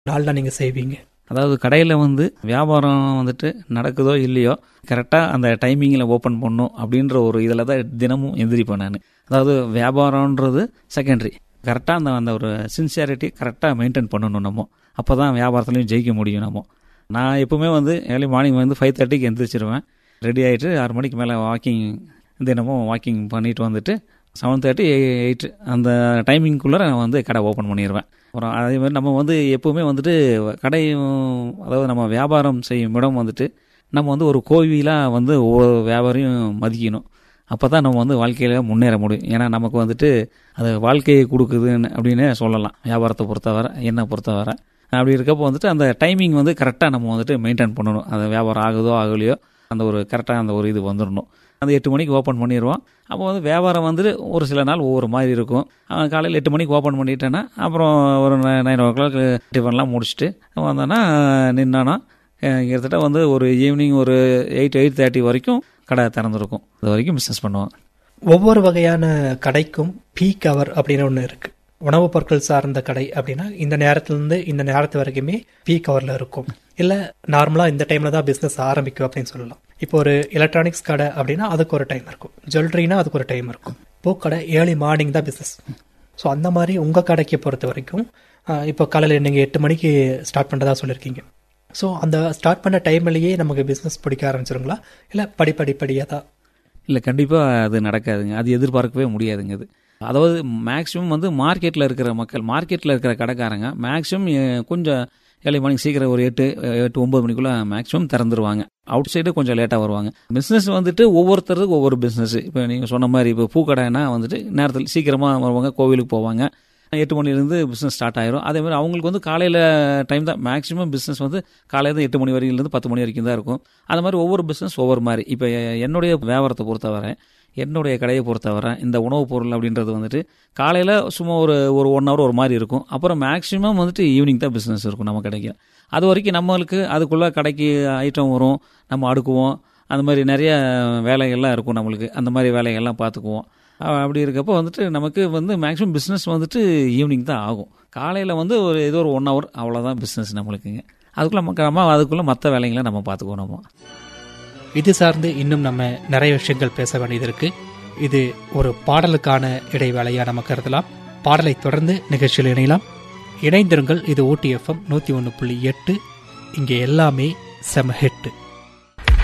நாள்லாம் நீங்கள் செய்வீங்க அதாவது கடையில் வந்து வியாபாரம் வந்துட்டு நடக்குதோ இல்லையோ கரெக்டாக அந்த டைமிங்கில் ஓப்பன் பண்ணும் அப்படின்ற ஒரு இதில் தான் தினமும் எந்திரிப்பேன் நான் அதாவது வியாபாரம்ன்றது செகண்டரி கரெக்டாக அந்த அந்த ஒரு சின்சியாரிட்டி கரெக்டாக மெயின்டைன் பண்ணணும் நம்ம அப்போ தான் வியாபாரத்துலையும் ஜெயிக்க முடியும் நம்ம நான் எப்பவுமே வந்து ஏர்லி மார்னிங் வந்து ஃபைவ் தேர்ட்டிக்கு எந்திரிச்சிருவேன் ரெடி ஆகிட்டு ஆறு மணிக்கு மேலே வாக்கிங் தினமும் வாக்கிங் பண்ணிட்டு வந்துட்டு செவன் தேர்ட்டி எயிட் அந்த டைமிங்குள்ளே நான் வந்து கடை ஓப்பன் பண்ணிடுவேன் அப்புறம் அதே மாதிரி நம்ம வந்து எப்போவுமே வந்துட்டு கடை அதாவது நம்ம வியாபாரம் செய்யும் இடம் வந்துட்டு நம்ம வந்து ஒரு கோவிலாக வந்து ஒவ்வொரு வியாபாரியும் மதிக்கணும் அப்போ தான் நம்ம வந்து வாழ்க்கையில் முன்னேற முடியும் ஏன்னா நமக்கு வந்துட்டு அது வாழ்க்கையை கொடுக்குதுன்னு அப்படின்னு சொல்லலாம் வியாபாரத்தை பொறுத்தவரை என்னை பொறுத்தவரை அப்படி இருக்கப்போ வந்துட்டு அந்த டைமிங் வந்து கரெக்டாக நம்ம வந்துட்டு மெயின்டைன் பண்ணணும் அந்த வியாபாரம் ஆகுதோ ஆகலையோ அந்த ஒரு கரெக்டாக அந்த ஒரு இது வந்துடணும் அந்த எட்டு மணிக்கு ஓப்பன் பண்ணிடுவோம் அப்போ வந்து வியாபாரம் வந்துட்டு ஒரு சில நாள் ஒவ்வொரு மாதிரி இருக்கும் அவன் காலையில் எட்டு மணிக்கு ஓப்பன் பண்ணிட்டேன்னா அப்புறம் ஒரு நைன் ஓ கிளாக் டிஃபன்லாம் முடிச்சுட்டு வந்தோன்னா நின்னானா கிட்டத்தட்ட வந்து ஒரு ஈவினிங் ஒரு எயிட் எயிட் தேர்ட்டி வரைக்கும் கடை திறந்துருக்கும் அது வரைக்கும் பிஸ்னஸ் பண்ணுவோம் ஒவ்வொரு வகையான கடைக்கும் பீக் அவர் அப்படின்னு ஒன்று இருக்கு உணவுப் பொருட்கள் சார்ந்த கடை அப்படின்னா இந்த நேரத்துலேருந்து இந்த நேரத்து வரைக்குமே பீக் ஹவரில் இருக்கும் இல்லை நார்மலாக இந்த டைமில் தான் பிஸ்னஸ் ஆரம்பிக்கும் அப்படின்னு சொல்லலாம் இப்போ ஒரு எலக்ட்ரானிக்ஸ் கடை அப்படின்னா அதுக்கு ஒரு டைம் இருக்கும் ஜுவல்லரினா அதுக்கு ஒரு டைம் இருக்கும் பூக்கடை ஏர்லி மார்னிங் தான் பிஸ்னஸ் ஸோ அந்த மாதிரி உங்கள் கடைக்கு பொறுத்த வரைக்கும் ஆஹ், இப்போ காலையில் நீங்கள் எட்டு மணிக்கு ஸ்டார்ட் பண்ணுறதா சொல்லியிருக்கீங்க ஸோ அந்த ஸ்டார்ட் பண்ண டைம்லேயே நமக்கு பிஸ்னஸ் பிடிக்க ஆரம்பிச்சிருங்களா இல்லை படிப்படி படியாக தான் இல்லை கண்டிப்பாக அது நடக்காதுங்க அது எதிர்பார்க்கவே முடியாதுங்க அது அதாவது மேக்ஸிமம் வந்து மார்க்கெட்டில் இருக்கிற மக்கள் மார்க்கெட்டில் இருக்கிற கடைக்காரங்க மேக்ஸிமம் கொஞ்சம் ஏழை மணிக்கு சீக்கிரம் ஒரு எட்டு எட்டு ஒம்பது மணிக்குள்ளே மேக்ஸிமம் திறந்துருவாங்க அவுட் சைடு கொஞ்சம் லேட்டாக வருவாங்க பிஸ்னஸ் வந்துட்டு ஒவ்வொருத்தருக்கு ஒவ்வொரு பிஸ்னஸ் இப்போ நீங்கள் சொன்ன மாதிரி இப்போ பூக்கடைனா வந்துட்டு நேரத்தில் சீக்கிரமாக வருவாங்க கோவிலுக்கு போவாங்க எட்டு மணிலேருந்து பிஸ்னஸ் ஸ்டார்ட் ஆயிரும் அதே மாதிரி அவங்களுக்கு வந்து காலையில் டைம் தான் மேக்ஸிமம் பிஸ்னஸ் வந்து காலையில் தான் எட்டு மணி வரையிலேருந்து பத்து மணி வரைக்கும் தான் இருக்கும் அது மாதிரி ஒவ்வொரு பிஸ்னஸ் ஒவ்வொரு மாதிரி இப்போ என்னுடைய வியாபாரத்தை பொறுத்தவரை என்னுடைய கடையை பொறுத்தவரை இந்த உணவுப் பொருள் அப்படின்றது வந்துட்டு காலையில் சும்மா ஒரு ஒரு ஒன் ஹவர் ஒரு மாதிரி இருக்கும் அப்புறம் மேக்ஸிமம் வந்துட்டு ஈவினிங் தான் பிஸ்னஸ் இருக்கும் நம்ம கடைக்கு அது வரைக்கும் நம்மளுக்கு அதுக்குள்ளே கடைக்கு ஐட்டம் வரும் நம்ம அடுக்குவோம் அந்த மாதிரி நிறைய வேலைகள்லாம் இருக்கும் நம்மளுக்கு அந்த மாதிரி வேலைகள்லாம் பார்த்துக்குவோம் அஹ் அப்படி இருக்கப்போ வந்துட்டு நமக்கு வந்து மேக்ஸிமம் பிஸ்னஸ் வந்துட்டு ஈவினிங் தான் ஆகும் காலையில் வந்து ஒரு ஏதோ ஒரு ஒன் ஹவர் அவ்வளோதான் பிஸ்னஸ் நம்மளுக்குங்க அதுக்குள்ளே மக்க- நம்ம அதுக்குள்ளே மற்ற வேலைகளை நம்ம பார்த்துக்குவோம் நம்ம இது சார்ந்து இன்னும் நம்ம நிறைய விஷயங்கள் பேச வேண்டியது இருக்கு இது ஒரு பாடலுக்கான இடைவேளையா நம்ம கருதலாம் பாடலை தொடர்ந்து நிகழ்ச்சியில் இணையலாம் இணைந்திருங்கள் இது ஓடிஎஃப்எம் நூற்றி ஒன்று புள்ளி எட்டு இங்கே எல்லாமே செம ஹிட்டு